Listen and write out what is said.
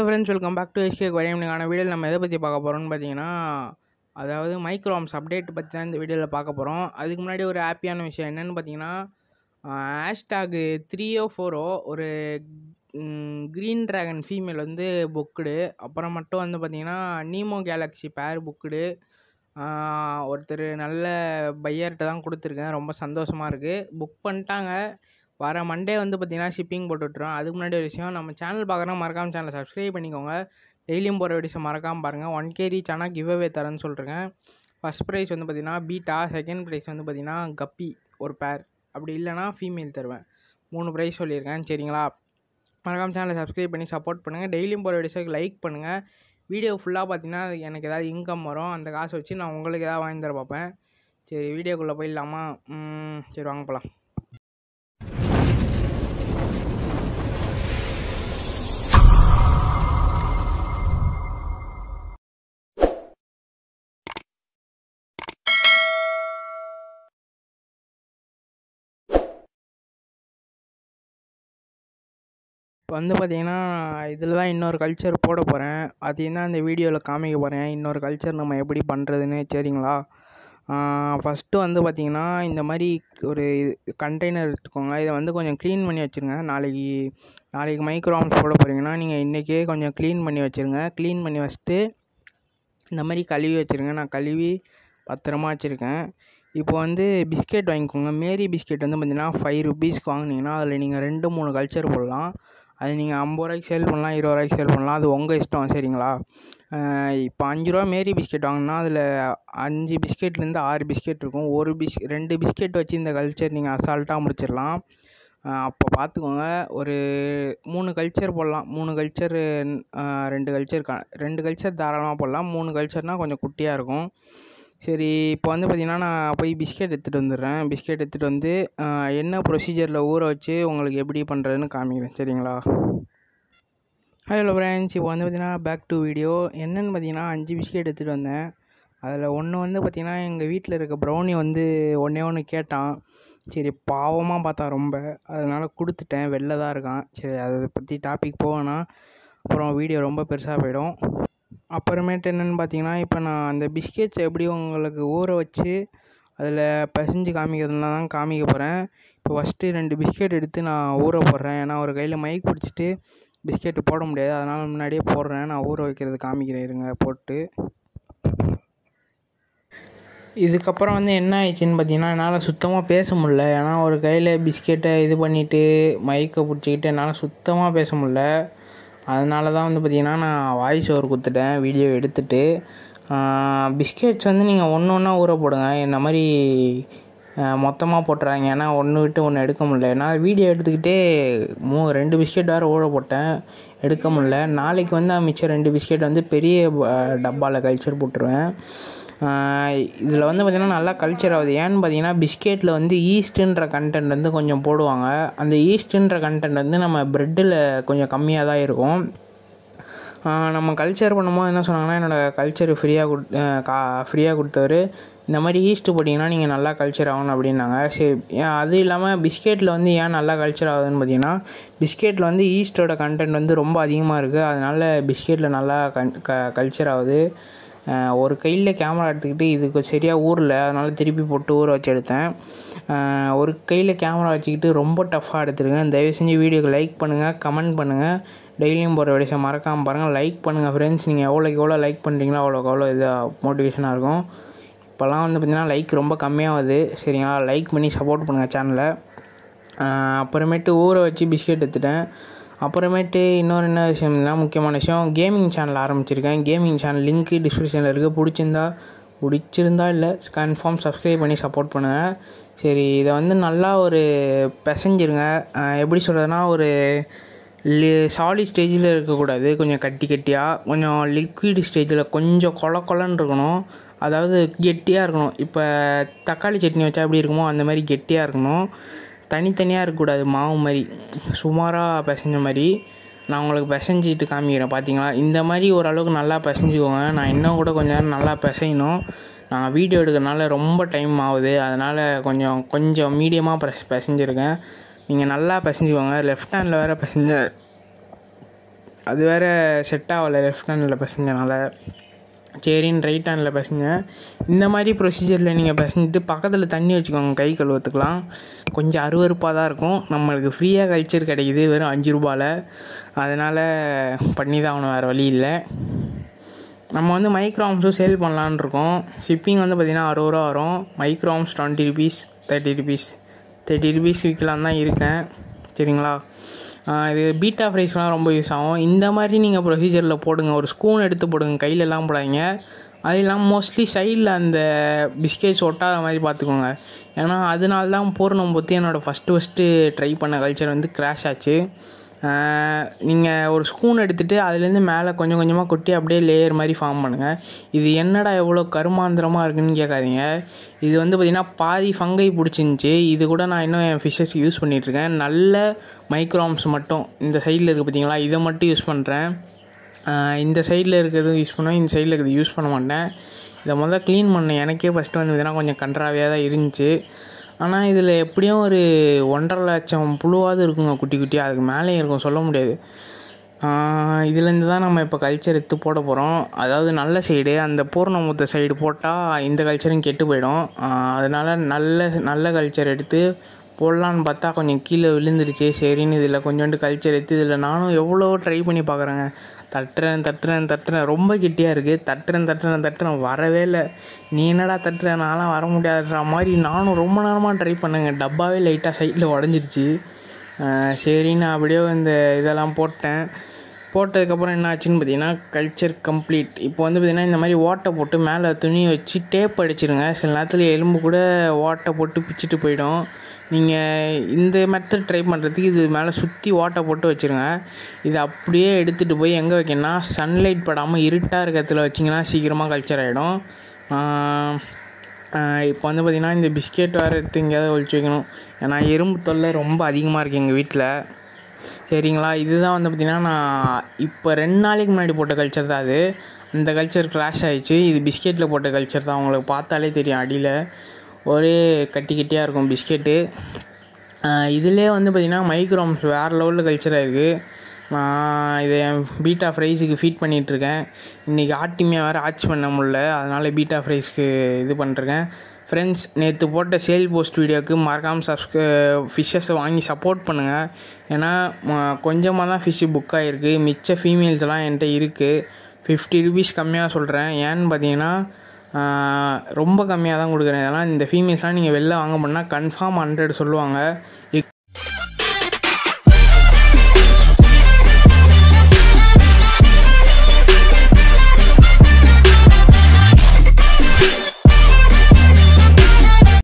friends welcome back to SK வரையம்னுக்கான வீடியோவில் நம்ம எதை பற்றி பார்க்க போகிறோம்னு பார்த்தீங்கன்னா அதாவது மைக்ரோம்ஸ் அப்டேட் பற்றி தான் இந்த வீடியோவில் பார்க்க போகிறோம் அதுக்கு முன்னாடி ஒரு ஹாப்பியான விஷயம் என்னென்னு பார்த்தீங்கன்னா ஹேஷ்டாகு த்ரீயோ ஃபோரோ ஒரு க்ரீன் ட்ராகன் ஃபீமேல் வந்து புக்குடு அப்புறம் மட்டும் வந்து பார்த்தீங்கன்னா நீமோ கேலக்ஸி பேர் புக்குடு ஒருத்தர் நல்ல பையர்கிட்ட தான் கொடுத்துருக்கேன் ரொம்ப சந்தோஷமாக இருக்குது புக் பண்ணிட்டாங்க வர மண்டே வந்து பார்த்தீங்கன்னா ஷிப்பிங் போட்டுவிட்ருவோம் அதுக்கு முன்னாடி ஒரு விஷயம் நம்ம சேனல் பார்க்குறோம் மறக்காமல் சேனலை சப்ஸ்கிரைப் பண்ணிக்கோங்க டெய்லியும் போகிற வீடியோஸை மறக்காமல் பாருங்கள் ஒன் கே ரீச் ஆனால் கிவ் அவே தரேன்னு சொல்லிருக்கேன் ஃபஸ்ட் ப்ரைஸ் வந்து பார்த்தீங்கன்னா பீட்டா செகண்ட் ப்ரைஸ் வந்து பார்த்தீங்கன்னா கப்பி ஒரு பேர் அப்படி இல்லைனா ஃபீமேல் தருவேன் மூணு ப்ரைஸ் சொல்லியிருக்கேன் சரிங்களா மறக்காமல் சேனலை சப்ஸ்கிரைப் பண்ணி சப்போர்ட் பண்ணுங்கள் டெய்லியும் போகிற வீடியோஸுக்கு லைக் பண்ணுங்கள் வீடியோ ஃபுல்லாக பார்த்தீங்கன்னா எனக்கு ஏதாவது இன்கம் வரும் அந்த காசை வச்சு நான் உங்களுக்கு ஏதாவது வாங்கி தர பார்ப்பேன் சரி வீடியோக்குள்ளே போயிடலாமா சரி வாங்க போகலாம் இப்போ வந்து பார்த்தீங்கன்னா இதில் தான் இன்னொரு கல்ச்சர் போட போகிறேன் அதையும் தான் இந்த வீடியோவில் காமிக்க போகிறேன் இன்னொரு கல்ச்சர் நம்ம எப்படி பண்ணுறதுன்னு சரிங்களா ஃபஸ்ட்டு வந்து பார்த்திங்கன்னா இந்த மாதிரி ஒரு கண்டெய்னர் எடுத்துக்கோங்க இதை வந்து கொஞ்சம் க்ளீன் பண்ணி வச்சுருங்க நாளைக்கு நாளைக்கு மைக்ரோஆம்ஸ் போட போகிறீங்கன்னா நீங்கள் இன்றைக்கே கொஞ்சம் க்ளீன் பண்ணி வச்சுருங்க க்ளீன் பண்ணி வச்சுட்டு இந்த மாதிரி கழுவி வச்சுருங்க நான் கழுவி பத்திரமா வச்சுருக்கேன் இப்போ வந்து பிஸ்கெட் வாங்கிக்கோங்க மேரி பிஸ்கெட் வந்து பார்த்திங்கன்னா ஃபைவ் ருபீஸ்க்கு வாங்கினீங்கன்னா அதில் நீங்கள் ரெண்டு மூணு கல்ச்சர் போடலாம் அது நீங்கள் ஐம்பது ரூபாய்க்கு சேல் பண்ணலாம் இருபது ரூபாய்க்கு சேல் பண்ணலாம் அது உங்கள் இஷ்டம் சரிங்களா இப்போ அஞ்சு ரூபா மேரி பிஸ்கெட் வாங்கினா அதில் அஞ்சு பிஸ்கெட்லேருந்து ஆறு பிஸ்கெட் இருக்கும் ஒரு பிஸ் ரெண்டு பிஸ்கெட் வச்சு இந்த கல்ச்சர் நீங்கள் அசால்ட்டாக முடிச்சிடலாம் அப்போ பார்த்துக்கோங்க ஒரு மூணு கல்ச்சர் போடலாம் மூணு கல்ச்சர் ரெண்டு கல்ச்சர் ரெண்டு கல்ச்சர் தாராளமாக போடலாம் மூணு கல்ச்சர்னால் கொஞ்சம் குட்டியாக இருக்கும் சரி இப்போ வந்து பார்த்திங்கன்னா நான் போய் பிஸ்கெட் எடுத்துகிட்டு வந்துடுறேன் பிஸ்கெட் எடுத்துகிட்டு வந்து என்ன ப்ரொசீஜரில் ஊற வச்சு உங்களுக்கு எப்படி பண்ணுறதுன்னு காமிக்கிறேன் சரிங்களா ஹலோ ஃப்ரெண்ட்ஸ் இப்போ வந்து பார்த்திங்கன்னா பேக் டு வீடியோ என்னென்னு பார்த்தீங்கன்னா அஞ்சு பிஸ்கெட் எடுத்துகிட்டு வந்தேன் அதில் ஒன்று வந்து பார்த்திங்கன்னா எங்கள் வீட்டில் இருக்க ப்ரௌனி வந்து ஒன்றே ஒன்று கேட்டான் சரி பாவமாக பார்த்தா ரொம்ப அதனால் கொடுத்துட்டேன் வெளில தான் இருக்கான் சரி அதை பற்றி டாபிக் போவேன்னா அப்புறம் வீடியோ ரொம்ப பெருசாக போயிடும் அப்புறமேட்டு என்னென்னு பார்த்தீங்கன்னா இப்போ நான் அந்த பிஸ்கெட்ஸ் எப்படி உங்களுக்கு ஊற வச்சு அதில் பிசைஞ்சு காமிக்கிறதுலாம் தான் காமிக்க போகிறேன் இப்போ ஃபஸ்ட்டு ரெண்டு பிஸ்கெட் எடுத்து நான் ஊற போடுறேன் ஏன்னா ஒரு கையில் மைக் பிடிச்சிட்டு பிஸ்கெட்டு போட முடியாது அதனால் முன்னாடியே போடுறேன் நான் ஊற வைக்கிறது காமிக்கிறேன் இருங்க போட்டு இதுக்கப்புறம் வந்து என்ன ஆயிடுச்சுன்னு பார்த்தீங்கன்னா என்னால் சுத்தமாக பேச முடில ஏன்னா ஒரு கையில் பிஸ்கெட்டை இது பண்ணிவிட்டு மைக்கை பிடிச்சிக்கிட்டு என்னால் சுத்தமாக பேச முடில அதனால தான் வந்து பார்த்திங்கன்னா நான் வாய்ஸ் ஓவர் கொடுத்துட்டேன் வீடியோ எடுத்துகிட்டு பிஸ்கெட்ஸ் வந்து நீங்கள் ஒன்று ஒன்றா ஊற போடுங்க இந்த மாதிரி மொத்தமாக போட்டுறாங்க ஏன்னா ஒன்று விட்டு ஒன்று எடுக்க முடியல நான் வீடியோ எடுத்துக்கிட்டே மூ ரெண்டு பிஸ்கெட் வேறு ஊற போட்டேன் எடுக்க முடில நாளைக்கு வந்து மிச்சம் ரெண்டு பிஸ்கெட் வந்து பெரிய டப்பாவில் கல்ச்சர் போட்டுருவேன் இதில் வந்து பார்த்திங்கன்னா நல்லா கல்ச்சர் ஆகுது ஏன்னு பார்த்தீங்கன்னா பிஸ்கெட்டில் வந்து ஈஸ்ட்டுன்ற கண்டென்ட் வந்து கொஞ்சம் போடுவாங்க அந்த ஈஸ்ட்டுன்ற கண்டென்ட் வந்து நம்ம ப்ரெட்டில் கொஞ்சம் கம்மியாக தான் இருக்கும் நம்ம கல்ச்சர் பண்ணும்போது என்ன சொன்னாங்கன்னா என்னோடய கல்ச்சர் ஃப்ரீயாக கொடு கா ஃப்ரீயாக கொடுத்தவர் இந்த மாதிரி ஈஸ்ட்டு போட்டிங்கன்னா நீங்கள் நல்லா கல்ச்சர் ஆகணும் அப்படின்னாங்க சரி அது இல்லாமல் பிஸ்கெட்டில் வந்து ஏன் நல்லா கல்ச்சர் ஆகுதுன்னு பார்த்தீங்கன்னா பிஸ்கெட்டில் வந்து ஈஸ்ட்டோட கண்டென்ட் வந்து ரொம்ப அதிகமாக இருக்குது அதனால் பிஸ்கெட்டில் நல்லா கன் க கல்ச்சர் ஆகுது ஒரு கையில் கேமரா எடுத்துக்கிட்டு இதுக்கு சரியாக ஊரில் அதனால் திருப்பி போட்டு ஊற வச்சு எடுத்தேன் ஒரு கையில் கேமரா வச்சுக்கிட்டு ரொம்ப டஃப்பாக எடுத்துருக்கேன் தயவு செஞ்சு வீடியோக்கு லைக் பண்ணுங்கள் கமெண்ட் பண்ணுங்கள் டெய்லியும் போகிற வீடியோஸை மறக்காமல் பாருங்கள் லைக் பண்ணுங்கள் ஃப்ரெண்ட்ஸ் நீங்கள் எவ்வளோக்கு எவ்வளோ லைக் பண்ணுறீங்களோ அவ்வளோக்கு அவ்வளோ இதாக மோட்டிவேஷனாக இருக்கும் இப்போல்லாம் வந்து பார்த்திங்கன்னா லைக் ரொம்ப கம்மியாகுது சரிங்களா லைக் பண்ணி சப்போர்ட் பண்ணுங்கள் சேனலை அப்புறமேட்டு ஊற வச்சு பிஸ்கெட் எடுத்துட்டேன் அப்புறமேட்டு இன்னொரு என்ன விஷயம்னா முக்கியமான விஷயம் கேமிங் சேனல் ஆரம்பிச்சிருக்கேன் கேமிங் சேனல் லிங்க்கு டிஸ்கிரிப்ஷனில் இருக்குது பிடிச்சிருந்தா பிடிச்சிருந்தா இல்லை கன்ஃபார்ம் சப்ஸ்கிரைப் பண்ணி சப்போர்ட் பண்ணுங்கள் சரி இதை வந்து நல்லா ஒரு பிசைஞ்சிருங்க எப்படி சொல்கிறதுனா ஒரு லி சாலிட் ஸ்டேஜில் இருக்கக்கூடாது கொஞ்சம் கட்டி கட்டியாக கொஞ்சம் லிக்விட் ஸ்டேஜில் கொஞ்சம் கொல கொலன்னு இருக்கணும் அதாவது கெட்டியாக இருக்கணும் இப்போ தக்காளி சட்னி வச்சா எப்படி இருக்குமோ அந்த மாதிரி கெட்டியாக இருக்கணும் தனித்தனியாக இருக்கக்கூடாது மாவு மாதிரி சுமாராக பிசைஞ்ச மாதிரி நான் உங்களுக்கு பிசைஞ்சிட்டு காமிக்கிறேன் பார்த்தீங்களா இந்த மாதிரி ஓரளவுக்கு நல்லா பிசைஞ்சிக்கோங்க நான் இன்னும் கூட கொஞ்சம் நேரம் நல்லா பிசையணும் நான் வீடியோ எடுக்கிறனால ரொம்ப டைம் ஆகுது அதனால் கொஞ்சம் கொஞ்சம் மீடியமாக ப்ரெஸ் பிசைஞ்சிருக்கேன் நீங்கள் நல்லா பிசைஞ்சுக்கோங்க லெஃப்ட் ஹேண்டில் வேறு பிசைஞ்ச அது வேறு செட் ஆகலை லெஃப்ட் ஹேண்டில் பிசைஞ்சனால சரின்னு ரைட் ஹேண்டில் பிசைஞ்ச இந்த மாதிரி ப்ரொசீஜரில் நீங்கள் பிசைஞ்சிட்டு பக்கத்தில் தண்ணி வச்சுக்கோங்க கை கழுவத்துக்கலாம் கொஞ்சம் அருவருப்பாக தான் இருக்கும் நம்மளுக்கு ஃப்ரீயாக கல்ச்சர் கிடைக்குது வெறும் அஞ்சு ரூபாயில் அதனால் பண்ணி தான் ஆகணும் வேறு வழி இல்லை நம்ம வந்து மைக்ரோம்ஸும் சேல் பண்ணலான்னு இருக்கோம் ஷிப்பிங் வந்து பார்த்திங்கன்னா அறுபது ரூபா வரும் மைக்ரோம்ஸ் twenty rupees thirty rupees thirty rupees விற்கலாம் தான் இருக்கேன் சரிங்களா இது பீட்டா ஃப்ரைஸ்லாம் ரொம்ப யூஸ் ஆகும் இந்த மாதிரி நீங்கள் ப்ரொசீஜரில் போடுங்க ஒரு ஸ்பூன் எடுத்து போடுங்க கையிலலாம் போடாதீங்க அது இல்லாமல் மோஸ்ட்லி சைடில் அந்த பிஸ்கெட்ஸ் ஒட்டாத மாதிரி பார்த்துக்கோங்க ஏன்னா அதனால தான் பூர்ணம் பற்றி என்னோடய ஃபஸ்ட்டு ஃபஸ்ட்டு ட்ரை பண்ண கல்ச்சர் வந்து க்ராஷ் ஆச்சு நீங்கள் ஒரு ஸ்பூன் எடுத்துகிட்டு அதுலேருந்து மேலே கொஞ்சம் கொஞ்சமாக கொட்டி அப்படியே லேயர் மாதிரி ஃபார்ம் பண்ணுங்கள் இது என்னடா எவ்வளோ கருமாந்திரமாக இருக்குன்னு கேட்காதீங்க இது வந்து பார்த்திங்கன்னா பாதி ஃபங்கை பிடிச்சிருந்துச்சி இது கூட நான் இன்னும் என் ஃபிஷ்ஷஸ் யூஸ் பண்ணிகிட்ருக்கேன் நல்ல மைக்ரோம்ஸ் மட்டும் இந்த சைடில் இருக்குது பார்த்தீங்களா இதை மட்டும் யூஸ் பண்ணுறேன் இந்த சைடில் இருக்கிறது யூஸ் பண்ணுவேன் இந்த சைடில் இருக்கிறது யூஸ் பண்ண மாட்டேன் இதை முதல்ல க்ளீன் பண்ணேன் எனக்கே ஃபஸ்ட்டு வந்து பார்த்தீங்கன்னா கொஞ்சம் கன்றாவியாக தான் இருந்துச்சு ஆனால் இதில் எப்படியும் ஒரு ஒன்றரை லட்சம் புழுவாவது இருக்குங்க குட்டி குட்டியாக அதுக்கு மேலேயும் இருக்கும் சொல்ல முடியாது இதுலேருந்து தான் நம்ம இப்போ கல்ச்சர் எடுத்து போட போகிறோம் அதாவது நல்ல சைடு அந்த பூர்ணமுத்த சைடு போட்டால் இந்த கல்ச்சரும் கெட்டு போயிடும் அதனால் நல்ல நல்ல கல்ச்சர் எடுத்து போடலான்னு பார்த்தா கொஞ்சம் கீழே விழுந்துருச்சு சரின்னு இதில் கொஞ்சோண்டு கல்ச்சர் எடுத்து இதில் நானும் எவ்வளோ ட்ரை பண்ணி பார்க்குறேங்க தட்டுறேன் தட்டுறேன் தட்டுறேன் ரொம்ப கெட்டியாக இருக்குது தட்டுறேன் தட்டுறேன் தட்டுறேன் வரவே இல்லை நீ என்னடா தட்டுற நான்லாம் வர முடியாதுன்ற மாதிரி நானும் ரொம்ப நேரமாக ட்ரை பண்ணேங்க டப்பாவே லைட்டாக சைடில் உடஞ்சிருச்சு சரின்னு அப்படியே இந்த இதெல்லாம் போட்டேன் போட்டதுக்கப்புறம் என்ன ஆச்சுன்னு பார்த்தீங்கன்னா கல்ச்சர் கம்ப்ளீட் இப்போ வந்து பார்த்திங்கன்னா இந்த மாதிரி ஓட்டை போட்டு மேலே துணியை வச்சு டேப் அடிச்சிருங்க சில நேரத்தில் எலும்பு கூட ஓட்டை போட்டு பிச்சுட்டு போயிடும் நீங்கள் இந்த மெத்தட் ட்ரை பண்ணுறதுக்கு இது மேலே சுற்றி ஓட்டை போட்டு வச்சுருங்க இது அப்படியே எடுத்துகிட்டு போய் எங்கே வைக்கணும்னா சன்லைட் படாமல் இருட்டாக இருக்கிறதுல வச்சிங்கன்னா சீக்கிரமாக கல்ச்சர் ஆகிடும் இப்போ வந்து பார்த்திங்கன்னா இந்த பிஸ்கெட் வேறு எடுத்து எங்கேயாவது ஒழிச்சு வைக்கணும் ஏன்னா எறும்பு தொல்லை ரொம்ப அதிகமாக இருக்குது எங்கள் வீட்டில் சரிங்களா இதுதான் வந்து பார்த்திங்கன்னா நான் இப்போ ரெண்டு நாளைக்கு முன்னாடி போட்ட கல்ச்சர் தான் அது அந்த கல்ச்சர் க்ராஷ் ஆகிடுச்சு இது பிஸ்கெட்டில் போட்ட கல்ச்சர் தான் உங்களுக்கு பார்த்தாலே தெரியும் அடியில் ஒரே கட்டி கட்டியாக இருக்கும் பிஸ்கெட்டு இதிலே வந்து பார்த்திங்கன்னா மைக்ரோம்ஸ் வேறு லெவலில் கல்ச்சராக இருக்குது நான் இதை என் பீட்டா ஃப்ரைஸுக்கு ஃபீட் பண்ணிகிட்ருக்கேன் இன்றைக்கி ஆட்டிமையாக வேறு ஆட்சி பண்ண முடில அதனால் பீட்டா ஃப்ரைஸ்க்கு இது பண்ணிருக்கேன் ஃப்ரெண்ட்ஸ் நேற்று போட்ட சேல் போஸ்ட் வீடியோவுக்கு மறக்காமல் சப்ஸ்கிரை ஃபிஷ்ஷஸை வாங்கி சப்போர்ட் பண்ணுங்கள் ஏன்னா கொஞ்சமாக தான் ஃபிஷ்ஷு புக் ஆகிருக்கு மிச்ச ஃபீமேல்ஸ்லாம் என்கிட்ட இருக்குது ஃபிஃப்டி ருபீஸ் கம்மியாக சொல்கிறேன் ஏன்னு பார்த்தீங்கன்னா ரொம்ப கம்மியாக தான் கொடுக்குறேன் இதெல்லாம் இந்த ஃபீமேல்ஸ்லாம் நீங்கள் வெளில வாங்க போனால் கன்ஃபார்ம் ஹண்ட்ரட் சொல்லுவாங்க